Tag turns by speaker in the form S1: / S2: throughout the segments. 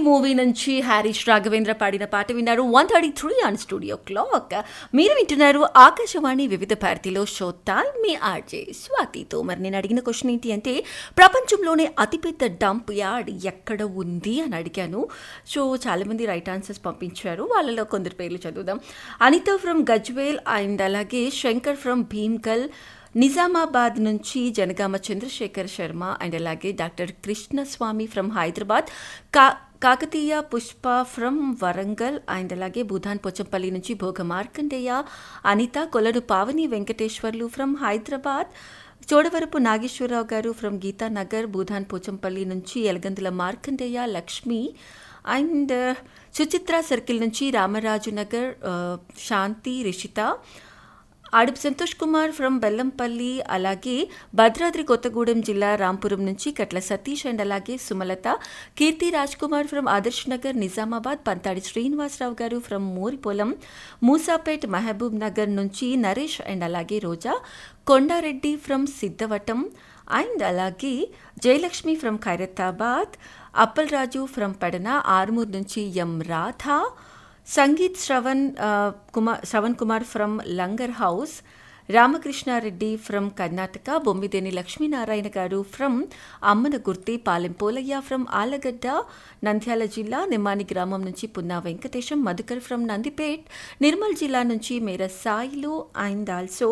S1: movie నుంచి హారీష్ రాఘవేంద్ర పాడిన పాట విన్నారు one thirty three on studio clock మీరు వింటున్నారు ఆకాశవాణి వివిధ భారతిలో షో టైం మీ ఆర్జే స్వాతితో మరి నేను అడిగిన క్వశ్చన్ ఏంటి అంటే ప్రపంచంలోనే అతిపెద్ద డంప్ యార్డ్ ఎక్కడ ఉంది అని అడిగాను సో చాలామంది రైట్ ఆన్సర్స్ పంపించారు వాళ్ళలో కొందరు పేర్లు చదువుదాం అనిత ఫ్రమ్ గజ్వేల్ అండ్ అలాగే శంకర్ ఫ్రమ్ భీమ్గల్ నిజామాబాద్ నుంచి జనగామ చంద్రశేఖర్ శర్మ అండ్ అలాగే డాక్టర్ కృష్ణస్వామి ఫ్రమ్ హైదరాబాద్ కా కాకతీయ పుష్ప ఫ్రమ్ వరంగల్ అండ్ అలాగే భూధాన్ పోచంపల్లి నుంచి భోగ మార్కండేయ అనిత కొలడు పావని వెంకటేశ్వర్లు ఫ్రమ్ హైదరాబాద్ చోడవరపు నాగేశ్వరరావు గారు ఫ్రమ్ గీతానగర్ భూధాన్ పోచంపల్లి నుంచి ఎలగందుల మార్కండేయ లక్ష్మి అండ్ సుచిత్ర సర్కిల్ నుంచి రామరాజు నగర్ ఆ, శాంతి రిషిత ఆడుపు సంతోష్ కుమార్ ఫ్రమ్ బెల్లంపల్లి అలాగే భద్రాద్రి కొత్తగూడెం జిల్లా రాంపురం నుంచి కట్ల సతీష్ అండ్ అలాగే Sumalatha Keerthi Raj Kumar from Adarsh Nagar Nizamabad Panthadi Srinivasa Rao garu from Moripolam Musapet Mahbubnagar నుంచి నరేష్ అండ్ అలాగే రోజా కొండారెడ్డి ఫ్రమ్ సిద్ధవటం అండ్ అలాగే జయలక్ష్మి ఫ్రమ్ ఖైరతాబాద్ అప్పల్ రాజు ఫ్రమ్ పడన ఆర్మూర్ నుంచి ఎం రాధా సంగీత్ శ్రవణ్ ఆ, Kumar Shravan Kumar from Langar Houz Ramakrishna Reddy from Karnataka Bommideni Lakshminarayana garu from Ammana Gurthi Palem Polaiah from Allagadda Nandyal జిల్లా నిమ్మాని గ్రామం నుంచి పున్నా వెంకటేశం మధుకర్ ఫ్రమ్ నందిపేట్ నిర్మల్ జిల్లా నుంచి Mera Sailu and also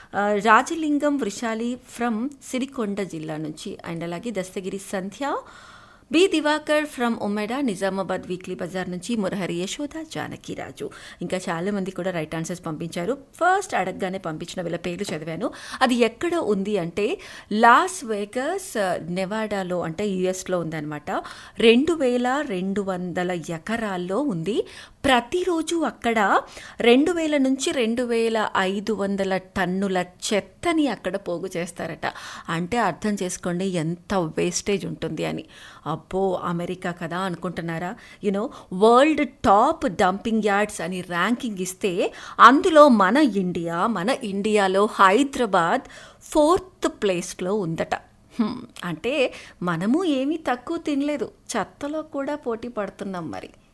S1: Rajalingam Vrushali from Sirikonda జిల్లా నుంచి అండ్ అలాగే Dastagiri Sandhya B Divakar from Umeda Nizamabad weekly bazaar నుంచి మురహరి యశోద జానకిరాజు ఇంకా చాలా మంది కూడా రైట్ ఆన్సర్స్ పంపించారు ఫస్ట్ అడగగానే పంపించిన వీళ్ళ పేర్లు చదివాను అది ఎక్కడ ఉంది అంటే లాస్ వేగస్ నెవాడాలో అంటే యుఎస్లో ఉందన్నమాట రెండు వేల రెండు వందల ఎకరాల్లో ఉంది ప్రతిరోజు అక్కడ రెండు వేల నుంచి రెండు వేల ఐదు వందల టన్నుల చెత్తని అక్కడ పోగు చేస్తారట అంటే అర్థం చేసుకోండి ఎంత వేస్టేజ్ ఉంటుంది అని అబ్బో అమెరికా కదా అనుకుంటున్నారా UNO world top dumping yards అని ర్యాంకింగ్ ఇస్తే అందులో మన ఇండియా మన ఇండియాలో హైదరాబాద్ ఫోర్త్ ప్లేస్లో ఉందట హ్మ్, అంటే మనము ఏమీ తక్కువ తినలేదు చెత్తలో కూడా పోటీ పడుతున్నాం మరి